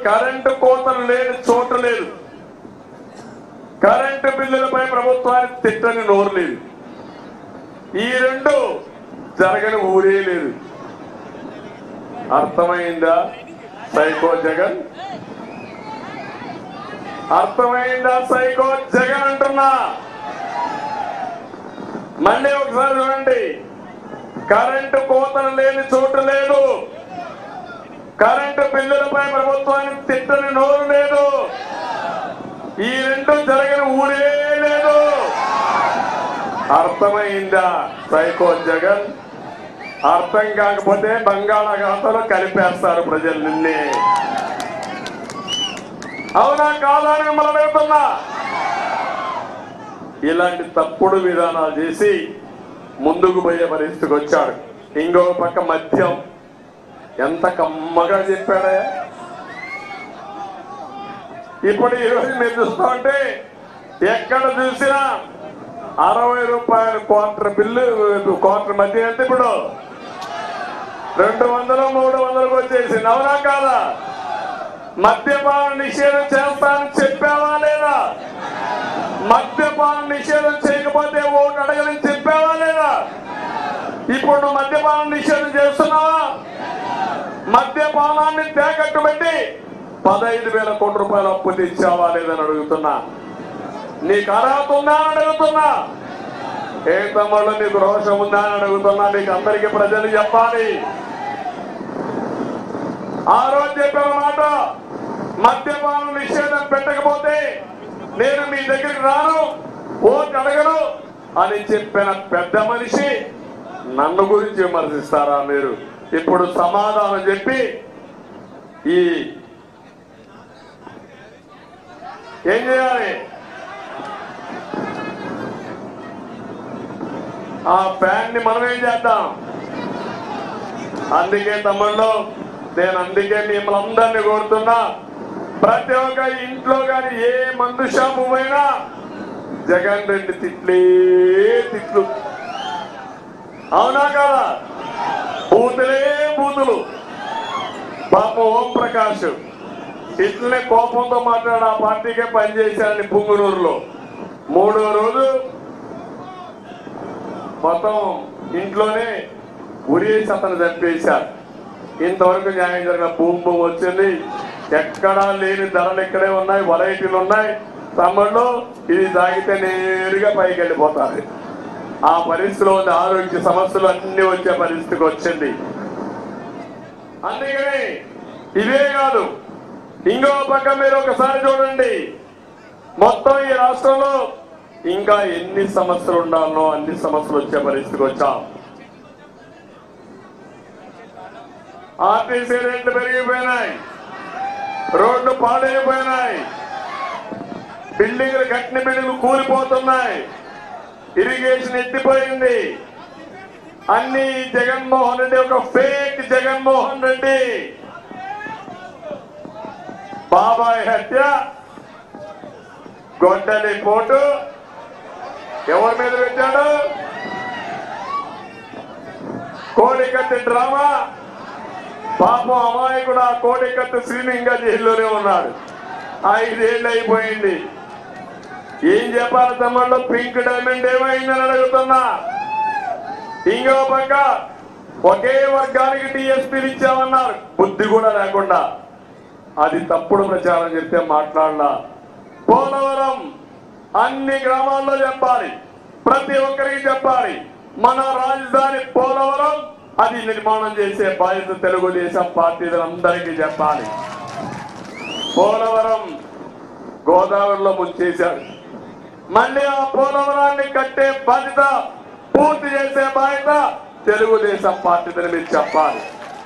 current కోతలు లేని చోటు లేదు కరెంటు బిల్లులపై ప్రభుత్వానికి తిట్టని నోరు లేదు ఈ రెండు జరగని ఊరే లేదు అర్థమైందా సైకో జగన్ అర్థమైందా సైకో జగన్ అంటున్నా మళ్ళీ ఒకసారి చూడండి కరెంటు కోతలు లేని చోటు లేదు కరెంటు బిల్లులపై ప్రభుత్వానికి తిట్టని నోరు లేదు ఈ రెండు జరగని ఊరే లేదు అర్థమైందా సైకో జగన్ అర్థం కాకపోతే బంగాళాఖాతంలో కలిపేస్తారు ప్రజలు నిన్నే అవునా కాదా అని మిమ్మల్ని అడుగుతున్నా ఇలాంటి తప్పుడు విధానాలు చేసి ముందుకు పోయే పరిస్థితికి వచ్చాడు ఇంకో పక్క మద్యం ఎంత కమ్మగా చెప్పాడే ఇప్పుడు ఈ రోజు మీరు చూస్తా ఉంటే ఎక్కడ చూసినా అరవై రూపాయల క్వార్టర్ బిల్లు క్వార్టర్ మధ్య ఎంత ఇప్పుడు రెండు వందలు మూడు వందలకు వచ్చేసింది అవునా కాదా మద్యపాన నిషేధం చేస్తానని చెప్పావా లేదా మద్యపాన నిషేధం చేయకపోతే ఓటు అడగని చెప్పావా లేదా ఇప్పుడు నువ్వు మద్యపాన నిషేధం చేస్తున్నావా మద్యపానాన్ని తేకట్టు పెట్టి పదహైదు వేల కోట్ల రూపాయలు అప్పు తెచ్చావా లేదని అడుగుతున్నా నీకు అర్హత ఉందా అని అడుగుతున్నా ఏ తమ్ముళ్ళు నీకు రోషం ఉందా అని అడుగుతున్నా నీకు అందరికీ ప్రజలు చెప్పాలి ఆ రోజు చెప్పిన మాట మద్యపానం నిషేధం పెట్టకపోతే నేను మీ దగ్గరికి రాను ఓటు అడగను అని చెప్పిన పెద్ద మనిషి నన్ను గురించి విమర్శిస్తారా మీరు ఇప్పుడు సమాధానం చెప్పి ఈ ఏం చేయాలి ఆ ఫ్యాన్ ని మనం ఏం చేద్దాం అందుకే తమ్ముళ్ళు నేను అందుకే మిమ్మల్ని అందరినీ కోరుతున్నా ప్రతి ఒక్క ఇంట్లో గాని ఏ మందు షాపు పోయినా జగన్ రెడ్డి తిట్లే తిట్లు అవునా కదా బూతులే బూతులు పాప ఓం ప్రకాష్ ఇట్లనే కోపంతో మాట్లాడు ఆ పార్టీకే పనిచేశాడని పుంగునూరులో మూడో రోజు మొత్తం ఇంట్లోనే ఉరేసి అతను చంపేశారు ఇంతవరకు న్యాయం జరిగిన భూమి భూమి వచ్చింది ఎక్కడా లేని ధరలు ఇక్కడే ఉన్నాయి వెరైటీలు ఉన్నాయి తమ్ముళ్ళు ఇది తాగితే నేరుగా పైకి వెళ్ళిపోతారు ఆ పరిస్థితిలో ఉంది ఆరోగ్య సమస్యలు అన్ని వచ్చే పరిస్థితికి వచ్చింది అందుకని ఇవే కాదు ఇంకో పక్క మీరు ఒకసారి చూడండి మొత్తం ఈ రాష్ట్రంలో ఇంకా ఎన్ని సమస్యలు ఉండాలనో అన్ని సమస్యలు వచ్చే పరిస్థితికి వచ్చాం ఆర్టీసీ రేట్లు పెరిగిపోయినాయి రోడ్లు పాడైపోయినాయి బిల్డింగ్లు కట్టిన బిల్డింగ్లు కూలిపోతున్నాయి ఇరిగేషన్ ఎత్తిపోయింది అన్ని ఈ జగన్మోహన్ రెడ్డి ఒక ఫేక్ జగన్మోహన్ రెడ్డి బాబాయ్ హత్య గొడ్డలి పోటు ఎవరి మీద పెట్టాడు కోడికత్తి డ్రామా పాపం అమాయకుడు ఆ కోడికత్తి శ్రీని ఇంకా జైల్లోనే ఉన్నాడు ఐదేళ్ళు అయిపోయింది ఏం చెప్పాలి తమ్ముళ్ళు పింక్ డైమండ్ ఏమైందని అడుగుతున్నా ఇంకో పక్క ఒకే వర్గానికి టీఎస్పీలు ఇచ్చామన్నారు బుద్ధి కూడా లేకుండా అది తప్పుడు ప్రచారం చెప్తే మాట్లాడలా పోలవరం అన్ని గ్రామాల్లో చెప్పాలి ప్రతి ఒక్కరికి చెప్పాలి మన రాజధాని పోలవరం అది నిర్మాణం చేసే బాధ్యత తెలుగుదేశం పార్టీలందరికీ చెప్పాలి పోలవరం గోదావరిలో ముంచేశారు మళ్ళీ ఆ పోలవరాన్ని కట్టే బాధ్యత పూర్తి చేసే బాధ్యత తెలుగుదేశం పార్టీదని మీరు చెప్పాలి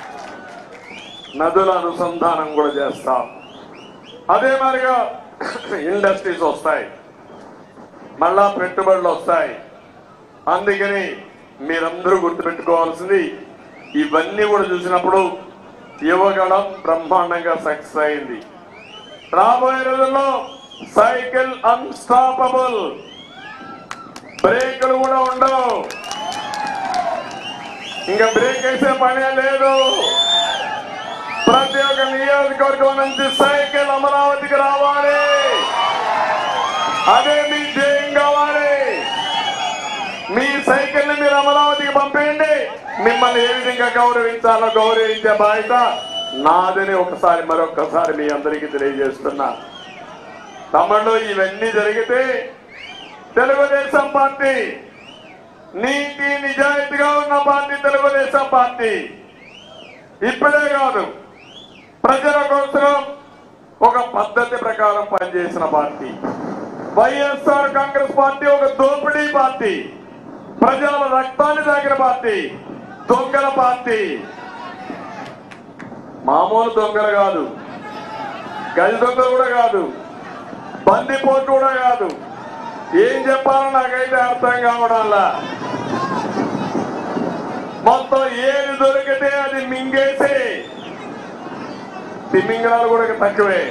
నదుల అనుసంధానం కూడా చేస్తాం అదే మరిగా ఇండస్ట్రీస్ వస్తాయి మళ్ళా పెట్టుబడులు వస్తాయి అందుకని మీరందరూ గుర్తుపెట్టుకోవాల్సింది ఇవన్నీ కూడా చూసినప్పుడు యువగడం బ్రహ్మాండంగా సక్సెస్ అయింది రాబోయే రోజుల్లో సైకిల్ అన్స్టాపబుల్ బ్రేకులు కూడా ఉండవు ఇంకా బ్రేక్ వేసే పనే లేదు ప్రతి ఒక్క నియోజకవర్గం నుంచి సైకిల్ అమరావతికి రావాలి అదే మీ ధ్యేయం కావాలి మీ సైకిల్ ని మీరు అమరావతికి పంపేయండి మిమ్మల్ని ఏ విధంగా గౌరవించాలో గౌరవించే బాధ్యత నాదని ఒకసారి మరొకసారి మీ అందరికీ తెలియజేస్తున్నా తమ్ముళ్ళు ఇవన్నీ జరిగితే తెలుగుదేశం పార్టీ నీతి నిజాయితీగా ఉన్న పార్టీ తెలుగుదేశం పార్టీ ఇప్పుడే కాదు ప్రజల కోసం ఒక పద్ధతి ప్రకారం పనిచేసిన పార్టీ వైఎస్ఆర్ కాంగ్రెస్ పార్టీ ఒక దోపిడీ పార్టీ ప్రజల రక్తాన్ని తాగిన పార్టీ దొంగల పార్టీ మామూలు దొంగలు కాదు గజ దొంగలు కూడా కాదు బందిపోటు కూడా కాదు ఏం చెప్పాలో నాకైతే అర్థం కావడంలా మొత్తం ఏది దొరికితే అది మింగేసి తిమింగళాలు కూడా తక్కువే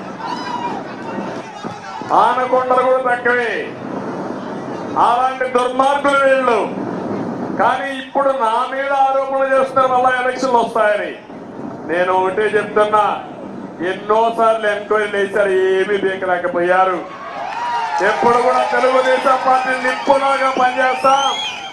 ఆనకొండలు కూడా తక్కువే అలాంటి దుర్మార్గులు వీళ్ళు కానీ ఇప్పుడు నా మీద ఆరోపణలు చేస్తున్నారు మళ్ళా ఎలక్షన్లు వస్తాయని నేను ఒకటే చెప్తున్నా ఎన్నోసార్లు ఎంక్వైరీ చేశారు ఏమీ బీకలేకపోయారు ఎప్పుడు కూడా తెలుగుదేశం పార్టీ నిప్పులాగా పనిచేస్తాం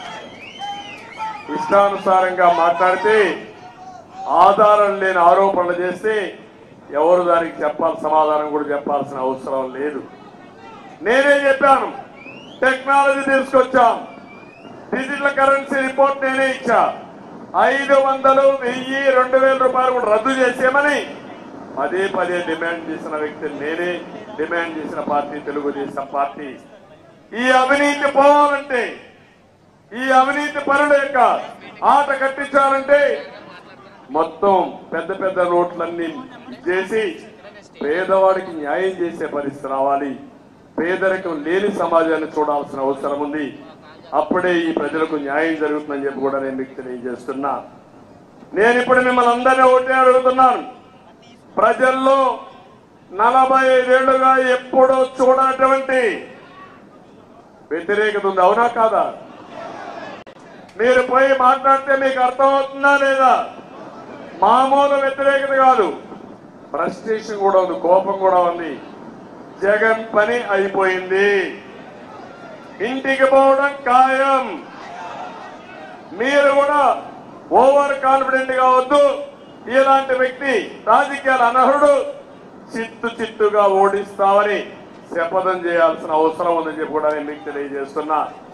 ఇష్టానుసారంగా మాట్లాడితే ఆధారం లేని ఆరోపణలు చేస్తే ఎవరు దానికి చెప్పాలి సమాధానం కూడా చెప్పాల్సిన అవసరం లేదు నేనే చెప్పాను టెక్నాలజీ తీసుకొచ్చాం డిజిటల్ కరెన్సీ రిపోర్ట్ నేనే ఇచ్చా ఐదు వందలు వెయ్యి రెండు వేల రూపాయలు కూడా రద్దు చేసేమని పదే పదే డిమాండ్ చేసిన వ్యక్తి నేనే డిమాండ్ చేసిన పార్టీ తెలుగుదేశం పార్టీ ఈ అవినీతి పోవాలంటే ఈ అవినీతి పనుల యొక్క ఆట కట్టించాలంటే మొత్తం పెద్ద పెద్ద నోట్లన్నీ చేసి పేదవాడికి న్యాయం చేసే పరిస్థితి రావాలి పేదరికం లేని సమాజాన్ని చూడాల్సిన అవసరం ఉంది అప్పుడే ఈ ప్రజలకు న్యాయం జరుగుతుందని చెప్పి కూడా నేను మీకు తెలియజేస్తున్నా నేను ఇప్పుడు మిమ్మల్ని అందరినీ ఒకటే అడుగుతున్నాను ప్రజల్లో నలభై ఐదేళ్లుగా ఎప్పుడూ చూడనటువంటి వ్యతిరేకత ఉంది అవునా కాదా మీరు పోయి మాట్లాడితే మీకు అర్థమవుతుందా లేదా మామూలు వ్యతిరేకత కాదు ఫ్రస్ట్రేషన్ కూడా ఉంది కోపం కూడా ఉంది జగన్ పని అయిపోయింది ఇంటికి పోవడం ఖాయం మీరు కూడా ఓవర్ కాన్ఫిడెంట్ గా వద్దు ఇలాంటి వ్యక్తి రాజకీయాల అనర్హుడు చిత్తు చిత్తుగా ఓడిస్తామని శపథం చేయాల్సిన అవసరం ఉందని చెప్పి కూడా నేను మీకు తెలియజేస్తున్నా